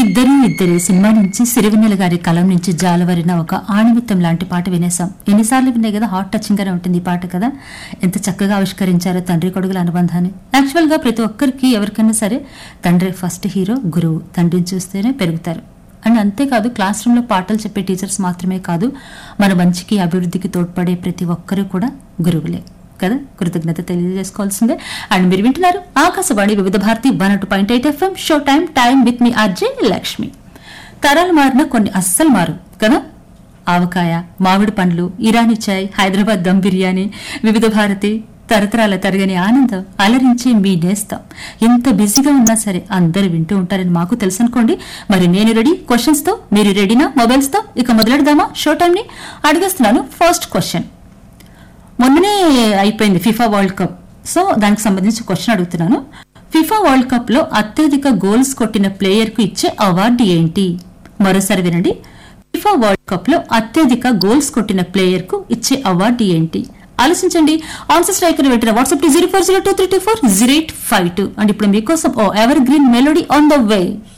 ఇద్దరు ఇద్దరు సినిమా నుంచి సిరివెన్నెల గారి కలం నుంచి జాలవరిన ఒక ఆణిమిత్తం లాంటి పాట వినేసాం ఎన్నిసార్లు వినే కదా హాట్ టచింగ్ గానే ఉంటుంది ఈ పాట కదా ఎంత చక్కగా ఆవిష్కరించారో తండ్రి కొడుకుల అనుబంధాన్ని యాక్చువల్ గా ప్రతి ఒక్కరికి ఎవరికైనా సరే తండ్రి ఫస్ట్ హీరో గురువు తండ్రిని చూస్తేనే పెరుగుతారు అండ్ అంతేకాదు క్లాస్ రూమ్ లో పాటలు చెప్పే టీచర్స్ మాత్రమే కాదు మన మంచికి అభివృద్ధికి తోడ్పడే ప్రతి ఒక్కరూ కూడా గురువులే కదా కృతజ్ఞత తెలియజేసుకోవాల్సిందే అండ్ మీరు వింటున్నారు Akashvani Vividh Bharati one two point eight FM show time time with మీ అర్జయ్ లక్ష్మి తరాలు మారిన కొన్ని అస్సలు మారు కదా ఆవకాయ మామిడి పండ్లు ఇరానీ చాయ్ హైదరాబాద్ దమ్ బిర్యానీ వివిధ భారతి తరతరాల తరగని ఆనందం అలరించి మీ నేస్తాం ఎంత బిజీగా ఉన్నా సరే అందరూ వింటూ ఉంటారని మాకు తెలుసు అనుకోండి మరి నేను రెడీ క్వశ్చన్స్ తో మీరు రెడీనా మొబైల్స్ తో ఇక మొదలెడదామా షో టైం ని అడిగేస్తున్నాను ఫస్ట్ క్వశ్చన్ మొన్ననే అయిపోయింది ఫిఫా వరల్డ్ కప్ సో దానికి సంబంధించి క్వశ్చన్ అడుగుతున్నాను ఫిఫా వరల్డ్ కప్ లో అత్యధిక గోల్స్ కొట్టిన ప్లేయర్ కు ఇచ్చే అవార్డు ఏంటి మరోసారి వినండి ఫిఫా వరల్డ్ కప్ లో అత్యధిక గోల్స్ కొట్టిన ప్లేయర్ కు ఇచ్చే అవార్డు ఏంటి ఆలోచించండి ఆన్సర్ స్ట్రైకర్ పెట్టిన WhatsApp to zero four zero two three two four zero eight five two and ఇప్పుడు మీకోసం ఓ evergreen melody on the way